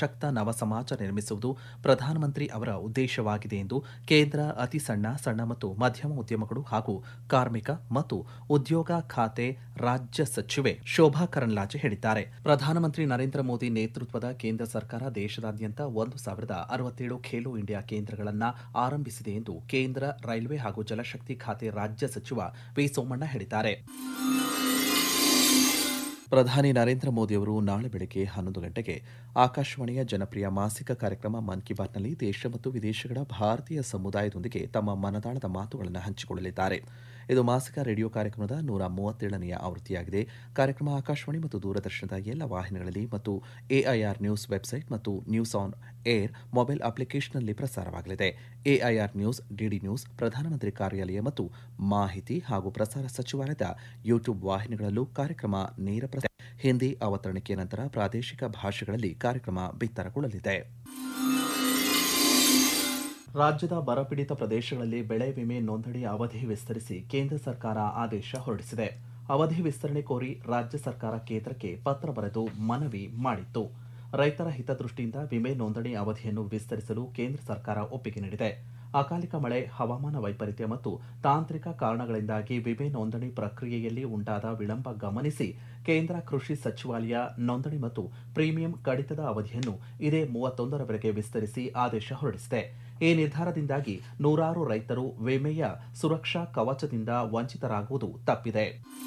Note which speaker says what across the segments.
Speaker 1: ಸಶಕ್ತ ನವ ಸಮಾಜ ನಿರ್ಮಿಸುವುದು ಪ್ರಧಾನಮಂತ್ರಿ ಅವರ ಉದ್ದೇಶವಾಗಿದೆ ಎಂದು ಕೇಂದ್ರ ಅತಿ ಸಣ್ಣ ಸಣ್ಣ ಮತ್ತು ಮಧ್ಯಮ ಉದ್ಯಮಗಳು ಹಾಗೂ ಕಾರ್ಮಿಕ ಮತ್ತು ಉದ್ಯೋಗ ಖಾತೆ ರಾಜ್ಯ ಸಚಿವೆ ಶೋಭಾ ಕರಂದ್ಲಾಜೆ ಹೇಳಿದ್ದಾರೆ ಪ್ರಧಾನಮಂತ್ರಿ ನರೇಂದ್ರ ಮೋದಿ ನೇತೃತ್ವದ ಕೇಂದ್ರ ಸರ್ಕಾರ ದೇಶದಾದ್ಯಂತ ಒಂದು ಸಾವಿರದ ಅರವತ್ತೇಳು ಖೇಲೋ ಇಂಡಿಯಾ ಕೇಂದ್ರಗಳನ್ನು ಆರಂಭಿಸಿದೆ ಎಂದು ಕೇಂದ್ರ ರೈಲ್ವೆ ಹಾಗೂ ಜಲಶಕ್ತಿ ಖಾತೆ ರಾಜ್ಯ ಸಚಿವ ವಿ ಸೋಮಣ್ಣ ಹೇಳಿದ್ದಾರೆ ಪ್ರಧಾನಿ ನರೇಂದ್ರ ಮೋದಿಯವರು ನಾಳೆ ಬೆಳಗ್ಗೆ ಹನ್ನೊಂದು ಗಂಟೆಗೆ ಆಕಾಶವಾಣಿಯ ಜನಪ್ರಿಯ ಮಾಸಿಕ ಕಾರ್ಯಕ್ರಮ ಮನ್ ಕಿ ಬಾತ್ನಲ್ಲಿ ದೇಶ ಮತ್ತು ವಿದೇಶಗಳ ಭಾರತೀಯ ಸಮುದಾಯದೊಂದಿಗೆ ತಮ್ಮ ಮನದಾಳದ ಮಾತುಗಳನ್ನು ಹಂಚಿಕೊಳ್ಳಲಿದ್ದಾರೆ ಇದು ಮಾಸಿಕ ರೇಡಿಯೋ ಕಾರ್ಯಕ್ರಮದ ನೂರ ಮೂವತ್ತೇಳನೆಯ ಆವೃತ್ತಿಯಾಗಿದೆ ಕಾರ್ಯಕ್ರಮ ಆಕಾಶವಾಣಿ ಮತ್ತು ದೂರದರ್ಶನದ ಎಲ್ಲ ವಾಹಿನಿಗಳಲ್ಲಿ ಮತ್ತು ಎಐಆರ್ ನ್ಯೂಸ್ ವೆಬ್ಸೈಟ್ ಮತ್ತು ನ್ಯೂಸ್ ಆನ್ ಏರ್ ಮೊಬೈಲ್ ಅಪ್ಲಿಕೇಶನ್ನಲ್ಲಿ ಪ್ರಸಾರವಾಗಲಿದೆ ಎಐಆರ್ ನ್ಯೂಸ್ ಡಿಡಿ ನ್ಯೂಸ್ ಪ್ರಧಾನಮಂತ್ರಿ ಕಾರ್ಯಾಲಯ ಮತ್ತು ಮಾಹಿತಿ ಹಾಗೂ ಪ್ರಸಾರ ಸಚಿವಾಲಯದ ಯೂಟ್ಯೂಬ್ ವಾಹಿನಿಗಳಲ್ಲೂ ಕಾರ್ಯಕ್ರಮ ನೇರ ಪ್ರಸಾರ ಹಿಂದಿ ಅವತರಣಿಕೆ ನಂತರ ಪ್ರಾದೇಶಿಕ ಭಾಷೆಗಳಲ್ಲಿ ಕಾರ್ಯಕ್ರಮ ಬಿತ್ತರಗೊಳ್ಳಲಿದೆ ರಾಜ್ಯದ ಬರಪೀಡಿತ ಪ್ರದೇಶಗಳಲ್ಲಿ ಬೆಳೆ ವಿಮೆ ನೋಂದಣಿ ಅವಧಿ ವಿಸ್ತರಿಸಿ ಕೇಂದ್ರ ಸರ್ಕಾರ ಆದೇಶ ಹೊರಡಿಸಿದೆ ಅವಧಿ ವಿಸ್ತರಣೆ ಕೋರಿ ರಾಜ್ಯ ಸರ್ಕಾರ ಕೇಂದ್ರಕ್ಕೆ ಪತ್ರ ಬರೆದು ಮನವಿ ಮಾಡಿತ್ತು ರೈತರ ಹಿತದೃಷ್ಟಿಯಿಂದ ವಿಮೆ ನೋಂದಣಿ ಅವಧಿಯನ್ನು ವಿಸ್ತರಿಸಲು ಕೇಂದ್ರ ಸರ್ಕಾರ ಒಪ್ಪಿಗೆ ನೀಡಿದೆ ಅಕಾಲಿಕ ಮಳೆ ಹವಾಮಾನ ವೈಪರೀತ್ಯ ಮತ್ತು ತಾಂತ್ರಿಕ ಕಾರಣಗಳಿಂದಾಗಿ ವಿಮೆ ನೋಂದಣಿ ಪ್ರಕ್ರಿಯೆಯಲ್ಲಿ ಉಂಟಾದ ವಿಳಂಬ ಗಮನಿಸಿ ಕೇಂದ್ರ ಕೃಷಿ ಸಚಿವಾಲಯ ನೋಂದಣಿ ಮತ್ತು ಪ್ರೀಮಿಯಂ ಕಡಿತದ ಅವಧಿಯನ್ನು ಇದೇ ಮೂವತ್ತೊಂದರವರೆಗೆ ವಿಸ್ತರಿಸಿ ಆದೇಶ ಹೊರಡಿಸಿದೆ ಈ ನಿರ್ಧಾರದಿಂದಾಗಿ ನೂರಾರು ರೈತರು ವಿಮೆಯ ಸುರಕ್ಷಾ ಕವಚದಿಂದ ವಂಚಿತರಾಗುವುದು ತಪ್ಪಿದೆ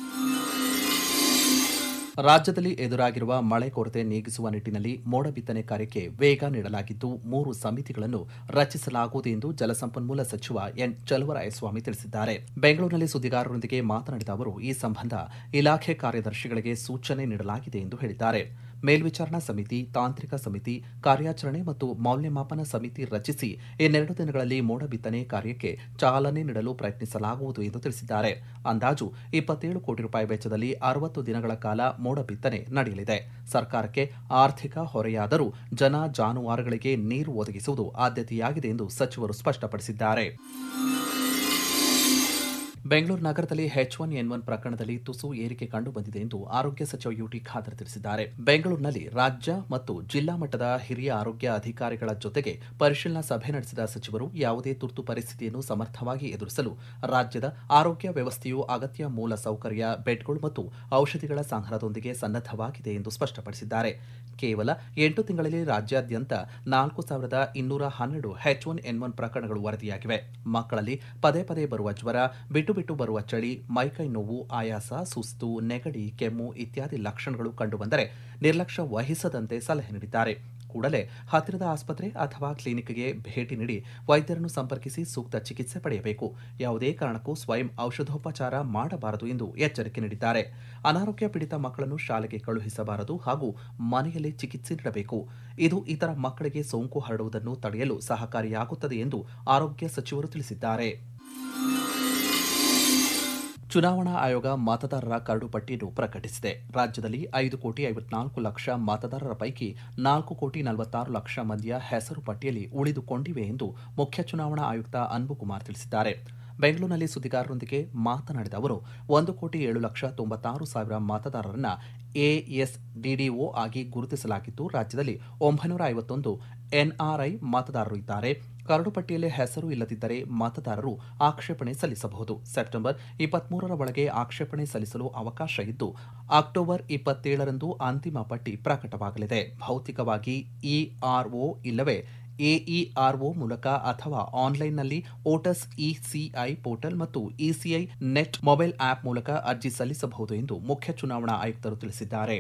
Speaker 1: ರಾಜ್ಯದಲ್ಲಿ ಎದುರಾಗಿರುವ ಮಳೆ ಕೊರತೆ ನೀಗಿಸುವ ನಿಟ್ಟಿನಲ್ಲಿ ಮೋಡ ಬಿತ್ತನೆ ಕಾರ್ಯಕ್ಕೆ ವೇಗ ನೀಡಲಾಗಿದ್ದು ಮೂರು ಸಮಿತಿಗಳನ್ನು ರಚಿಸಲಾಗುವುದು ಎಂದು ಜಲಸಂಪನ್ಮೂಲ ಸಚಿವ ಎನ್ ಚಲುವರಾಯಸ್ವಾಮಿ ತಿಳಿಸಿದ್ದಾರೆ ಬೆಂಗಳೂರಿನಲ್ಲಿ ಸುದ್ದಿಗಾರರೊಂದಿಗೆ ಮಾತನಾಡಿದ ಅವರು ಈ ಸಂಬಂಧ ಇಲಾಖೆ ಕಾರ್ಯದರ್ಶಿಗಳಿಗೆ ಸೂಚನೆ ನೀಡಲಾಗಿದೆ ಎಂದು ಹೇಳಿದ್ದಾರೆ ಮೇಲ್ವಿಚಾರಣಾ ಸಮಿತಿ ತಾಂತ್ರಿಕ ಸಮಿತಿ ಕಾರ್ಯಾಚರಣೆ ಮತ್ತು ಮೌಲ್ಯಮಾಪನ ಸಮಿತಿ ರಚಿಸಿ ಇನ್ನೆರಡು ದಿನಗಳಲ್ಲಿ ಮೋಡ ಬಿತ್ತನೆ ಕಾರ್ಯಕ್ಕೆ ಚಾಲನೆ ನೀಡಲು ಪ್ರಯತ್ನಿಸಲಾಗುವುದು ಎಂದು ತಿಳಿಸಿದ್ದಾರೆ ಅಂದಾಜು ಇಪ್ಪತ್ತೇಳು ಕೋಟಿ ರೂಪಾಯಿ ವೆಚ್ಚದಲ್ಲಿ ಅರವತ್ತು ದಿನಗಳ ಕಾಲ ಮೋಡ ಬಿತ್ತನೆ ನಡೆಯಲಿದೆ ಸರ್ಕಾರಕ್ಕೆ ಆರ್ಥಿಕ ಹೊರೆಯಾದರೂ ಜನ ಜಾನುವಾರುಗಳಿಗೆ ನೀರು ಒದಗಿಸುವುದು ಆದ್ಯತೆಯಾಗಿದೆ ಎಂದು ಸಚಿವರು ಸ್ಪಷ್ಟಪಡಿಸಿದ್ದಾರೆ ಬೆಂಗಳೂರು ನಗರದಲ್ಲಿ ಎಚ್ ಒನ್ ಎನ್ ಒನ್ ಪ್ರಕರಣದಲ್ಲಿ ತುಸು ಏರಿಕೆ ಕಂಡು ಬಂದಿದೆ ಎಂದು ಆರೋಗ್ಯ ಸಚಿವ ಯುಟಿ ಖಾದರ್ ತಿಳಿಸಿದ್ದಾರೆ ಬೆಂಗಳೂರಿನಲ್ಲಿ ರಾಜ್ಯ ಮತ್ತು ಜಿಲ್ಲಾ ಮಟ್ಟದ ಹಿರಿಯ ಆರೋಗ್ಯ ಅಧಿಕಾರಿಗಳ ಜೊತೆಗೆ ಪರಿಶೀಲನಾ ಸಭೆ ನಡೆಸಿದ ಸಚಿವರು ಯಾವುದೇ ತುರ್ತು ಪರಿಸ್ಥಿತಿಯನ್ನು ಸಮರ್ಥವಾಗಿ ಎದುರಿಸಲು ರಾಜ್ಯದ ಆರೋಗ್ಯ ವ್ಯವಸ್ಥೆಯು ಅಗತ್ಯ ಮೂಲ ಸೌಕರ್ಯ ಬೆಡ್ಗಳು ಮತ್ತು ಔಷಧಿಗಳ ಸಂಗ್ರಹದೊಂದಿಗೆ ಸನ್ನದ್ದವಾಗಿದೆ ಎಂದು ಸ್ಪಷ್ಟಪಡಿಸಿದ್ದಾರೆ ಕೇವಲ ಎಂಟು ತಿಂಗಳಲ್ಲಿ ರಾಜ್ಯಾದ್ಯಂತ ನಾಲ್ಕು ಸಾವಿರದ ಇನ್ನೂರ ಹನ್ನೆರಡು ಎಚ್ ಒನ್ ಎನ್ ಒನ್ ಪ್ರಕರಣಗಳು ವರದಿಯಾಗಿವೆ ಮಕ್ಕಳಲ್ಲಿ ಪದೇ ಪದೇ ಬರುವ ಜ್ವರ ಬಿಟ್ಟು ಬಿಟ್ಟು ಬರುವ ಚಳಿ ಮೈಕೈ ನೋವು ಆಯಾಸ ಸುಸ್ತು ನೆಗಡಿ ಕೆಮ್ಮು ಇತ್ಯಾದಿ ಲಕ್ಷಣಗಳು ಕಂಡುಬಂದರೆ ನಿರ್ಲಕ್ಷ್ಯ ವಹಿಸದಂತೆ ಸಲಹೆ ನೀಡಿದ್ದಾರೆ ಕೂಡಲೇ ಹತ್ತಿರದ ಆಸ್ಪತ್ರೆ ಅಥವಾ ಕ್ಲಿನಿಕ್ಗೆ ಭೇಟಿ ನೀಡಿ ವೈದ್ಯರನ್ನು ಸಂಪರ್ಕಿಸಿ ಸೂಕ್ತ ಚಿಕಿತ್ಸೆ ಪಡೆಯಬೇಕು ಯಾವುದೇ ಕಾರಣಕ್ಕೂ ಸ್ವಯಂ ಔಷಧೋಪಚಾರ ಮಾಡಬಾರದು ಎಂದು ಎಚ್ಚರಿಕೆ ನೀಡಿದ್ದಾರೆ ಅನಾರೋಗ್ಯ ಪೀಡಿತ ಮಕ್ಕಳನ್ನು ಶಾಲೆಗೆ ಕಳುಹಿಸಬಾರದು ಹಾಗೂ ಮನೆಯಲ್ಲೇ ಚಿಕಿತ್ಸೆ ನೀಡಬೇಕು ಇದು ಇತರ ಮಕ್ಕಳಿಗೆ ಸೋಂಕು ಹರಡುವುದನ್ನು ತಡೆಯಲು ಸಹಕಾರಿಯಾಗುತ್ತದೆ ಎಂದು ಆರೋಗ್ಯ ಸಚಿವರು ತಿಳಿಸಿದ್ದಾರೆ ಚುನಾವಣಾ ಆಯೋಗ ಮತದಾರರ ಕರಡು ಪಟ್ಟಿಯನ್ನು ಪ್ರಕಟಿಸಿದೆ ರಾಜ್ಯದಲ್ಲಿ ಐದು ಕೋಟಿ ಐವತ್ನಾಲ್ಕು ಲಕ್ಷ ಮತದಾರರ ಪೈಕಿ ನಾಲ್ಕು ಕೋಟಿ ನಲವತ್ತಾರು ಲಕ್ಷ ಮಂದಿಯ ಹೆಸರು ಪಟ್ಟಿಯಲ್ಲಿ ಉಳಿದುಕೊಂಡಿವೆ ಎಂದು ಮುಖ್ಯ ಚುನಾವಣಾ ಆಯುಕ್ತ ಅನ್ಬುಕುಮಾರ್ ತಿಳಿಸಿದ್ದಾರೆ ಬೆಂಗಳೂರಿನಲ್ಲಿ ಸುದ್ದಿಗಾರರೊಂದಿಗೆ ಮಾತನಾಡಿದ ಅವರು ಒಂದು ಕೋಟಿ ಏಳು ಲಕ್ಷ ತೊಂಬತ್ತಾರು ಸಾವಿರ ಮತದಾರರನ್ನ ಎಎಸ್ಡಿಡಿಒ ಆಗಿ ಗುರುತಿಸಲಾಗಿದ್ದು ರಾಜ್ಯದಲ್ಲಿ ಒಂಬೈನೂರ ಐವತ್ತೊಂದು ಎನ್ಆರ್ಐ ಮತದಾರರು ಇದ್ದಾರೆ ಕರಡು ಪಟ್ಟಿಯಲ್ಲಿ ಹೆಸರು ಇಲ್ಲದಿದ್ದರೆ ಮತದಾರರು ಆಕ್ಷೇಪಣೆ ಸಲ್ಲಿಸಬಹುದು ಸೆಪ್ಟೆಂಬರ್ ಇಪ್ಪತ್ಮೂರರ ಒಳಗೆ ಆಕ್ಷೇಪಣೆ ಸಲ್ಲಿಸಲು ಅವಕಾಶ ಇದ್ದು ಅಕ್ಟೋಬರ್ ಇಪ್ಪತ್ತೇಳರಂದು ಅಂತಿಮ ಪಟ್ಟಿ ಪ್ರಕಟವಾಗಲಿದೆ ಭೌತಿಕವಾಗಿ ಇಆರ್ಒ ಇಲ್ಲವೇ ಎಇಆರ್ಒ ಮೂಲಕ ಅಥವಾ ಆನ್ಲೈನ್ನಲ್ಲಿ ಓಟಸ್ ಇಸಿಐ ಪೋರ್ಟಲ್ ಮತ್ತು ಇಸಿಐ ನೆಟ್ ಮೊಬೈಲ್ ಆಪ್ ಮೂಲಕ ಅರ್ಜಿ ಸಲ್ಲಿಸಬಹುದು ಎಂದು ಮುಖ್ಯ ಚುನಾವಣಾ ಆಯುಕ್ತರು ತಿಳಿಸಿದ್ದಾರೆ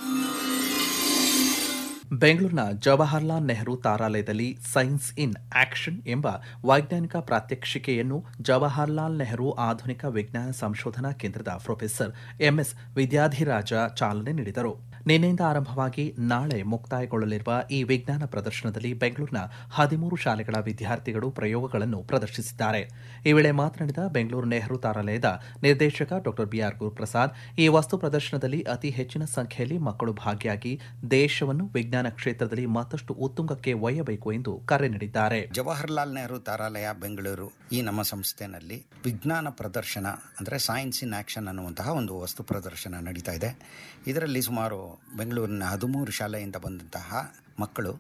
Speaker 1: ಬೆಂಗಳೂರಿನ ಜವಾಹರ್ಲಾಲ್ ನೆಹರು ತಾರಾಲಯದಲ್ಲಿ ಸೈನ್ಸ್ ಇನ್ ಆಕ್ಷನ್ ಎಂಬ ವೈಜ್ಞಾನಿಕ ಪ್ರಾತ್ಯಕ್ಷಿಕೆಯನ್ನು ಜವಾಹರ್ಲಾಲ್ ನೆಹರು ಆಧುನಿಕ ವಿಜ್ಞಾನ ಸಂಶೋಧನಾ ಕೇಂದ್ರದ ಪ್ರೊಫೆಸರ್ ಎಂಎಸ್ ವಿದ್ಯಾಧಿರಾಜ ಚಾಲನೆ ನೀಡಿದರು ನಿನ್ನೆಯಿಂದ ಆರಂಭವಾಗಿ ನಾಳೆ ಮುಕ್ತಾಯಗೊಳ್ಳಲಿರುವ ಈ ವಿಜ್ಞಾನ ಪ್ರದರ್ಶನದಲ್ಲಿ ಬೆಂಗಳೂರಿನ ಹದಿಮೂರು ಶಾಲೆಗಳ ವಿದ್ಯಾರ್ಥಿಗಳು ಪ್ರಯೋಗಗಳನ್ನು ಪ್ರದರ್ಶಿಸಿದ್ದಾರೆ ಈ ವೇಳೆ ಮಾತನಾಡಿದ ಬೆಂಗಳೂರು ನೆಹರು ತಾರಾಲಯದ ನಿರ್ದೇಶಕ ಡಾಕ್ಟರ್ ಬಿಆರ್ ಗುರುಪ್ರಸಾದ್ ಈ ವಸ್ತು ಪ್ರದರ್ಶನದಲ್ಲಿ ಅತಿ ಹೆಚ್ಚಿನ ಸಂಖ್ಯೆಯಲ್ಲಿ ಮಕ್ಕಳು ಭಾಗಿಯಾಗಿ ದೇಶವನ್ನು ವಿಜ್ಞಾನ ಕ್ಷೇತ್ರದಲ್ಲಿ ಮತ್ತಷ್ಟು ಉತ್ತುಂಗಕ್ಕೆ ಒಯ್ಯಬೇಕು ಎಂದು ಕರೆ ನೀಡಿದ್ದಾರೆ
Speaker 2: ಜವಾಹರ್ಲಾಲ್ ನೆಹರು ತಾರಾಲಯ ಬೆಂಗಳೂರು ಈ ನಮ್ಮ ಸಂಸ್ಥೆನಲ್ಲಿ ವಿಜ್ಞಾನ ಪ್ರದರ್ಶನ ಅಂದರೆ ಸೈನ್ಸ್ ಇನ್ ಆಕ್ಷನ್ ಅನ್ನುವಂತಹ ಒಂದು ವಸ್ತು ಪ್ರದರ್ಶನ ನಡೀತಾ ಇದೆ ಇದರಲ್ಲಿ ಸುಮಾರು ಬೆಂಗಳೂರಿನ ಹದಿಮೂರು ಶಾಲೆಯಿಂದ ಬಂದಂತಹ ಮಕ್ಕಳು